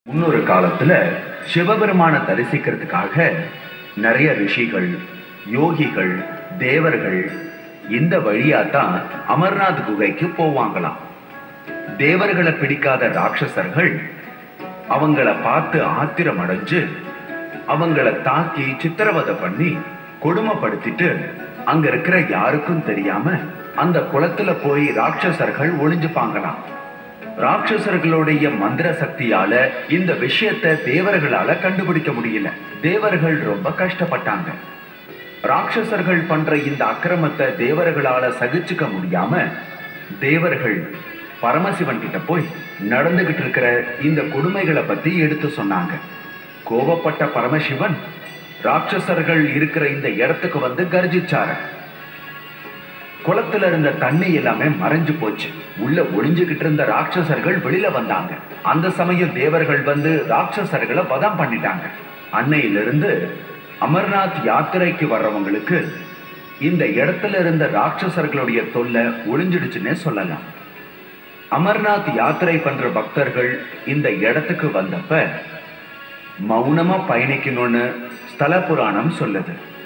முன்னொரு காலத்துல சிவபெருமான தரிசிக்கிறதுக்காக நிறைய ரிஷிகள் யோகிகள் தேவர்கள் இந்த வழியா தான் அமர்நாத் குகைக்கு போவாங்களாம் தேவர்களை பிடிக்காத ராட்சசர்கள் அவங்கள பார்த்து ஆத்திரம் அடைஞ்சு அவங்கள தாக்கி சித்திரவதை பண்ணி கொடுமைப்படுத்திட்டு அங்க இருக்கிற யாருக்கும் தெரியாம அந்த குளத்துல போய் ராட்சசர்கள் ஒளிஞ்சுப்பாங்களாம் ராட்சசர்களுடைய மந்திர சக்தியால இந்த விஷயத்தை தேவர்களால கண்டுபிடிக்க முடியல தேவர்கள் ரொம்ப கஷ்டப்பட்டாங்க ராட்சசர்கள் பண்ற இந்த அக்கிரமத்தை தேவர்களால சகிச்சுக்க முடியாம தேவர்கள் பரமசிவன் கிட்ட போய் நடந்துகிட்டு இருக்கிற இந்த கொடுமைகளை பத்தி எடுத்து சொன்னாங்க கோபப்பட்ட பரமசிவன் ராட்சசர்கள் இருக்கிற இந்த இடத்துக்கு வந்து கர்ஜிச்சாரு குளத்துல இருந்த தண்ணி எல்லாமே மறைஞ்சு போச்சு உள்ள ஒளிஞ்சுகிட்டு இருந்த ராட்சசர்கள் வெளியில வந்தாங்க அந்த சமயம் தேவர்கள் வந்து ராட்சசர்களை வதம் பண்ணிட்டாங்க அன்னையிலிருந்து அமர்நாத் யாத்திரைக்கு வர்றவங்களுக்கு இந்த இடத்துல இருந்த ராட்சசர்களுடைய தொல்லை ஒளிஞ்சிடுச்சுன்னே சொல்லலாம் அமர்நாத் யாத்திரை பண்ற பக்தர்கள் இந்த இடத்துக்கு வந்தப்ப மௌனமா பயணிக்கணும்னு ஸ்தல புராணம் சொல்லுது